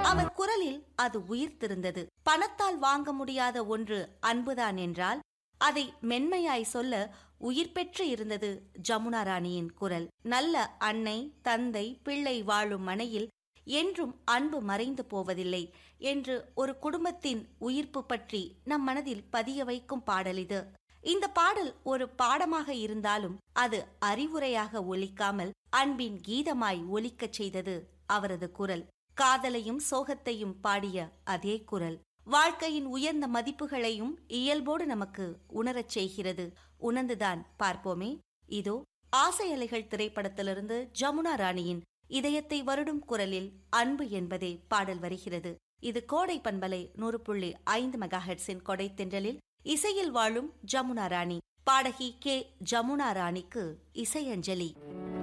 அவர் குரலில் அது உயிர்த்திருந்தது பணத்தால் வாங்க முடியாத ஒன்று அன்புதான் என்றால் அதை மென்மையாய் சொல்ல உயிர் பெற்று இருந்தது ஜமுனா ராணியின் குரல் நல்ல அன்னை தந்தை பிள்ளை வாழும் மனையில் என்றும் அன்பு மறைந்து போவதில்லை என்று ஒரு குடும்பத்தின் உயிர்ப்பு பற்றி நம் மனதில் பதிய வைக்கும் பாடல் இது இந்த பாடல் ஒரு பாடமாக இருந்தாலும் அது அறிவுரையாக ஒலிக்காமல் அன்பின் கீதமாய் ஒலிக்கச் செய்தது அவரது குரல் காதலையும் சோகத்தையும் பாடிய அதே குரல் வாழ்க்கையின் உயர்ந்த மதிப்புகளையும் இயல்போடு நமக்கு உணரச் செய்கிறது உணர்ந்துதான் பார்ப்போமே இதோ ஆசை அலைகள் திரைப்படத்திலிருந்து ஜமுனா ராணியின் இதயத்தை வருடும் குரலில் அன்பு என்பதே பாடல் வருகிறது இது கோடை பண்பலை நூறு புள்ளி ஐந்து மெகாஹெட்ஸின் கொடை தென்றலில் இசையில் வாழும் ஜமுனா ராணி பாடகி கே ஜமுனா ராணிக்கு இசையஞ்சலி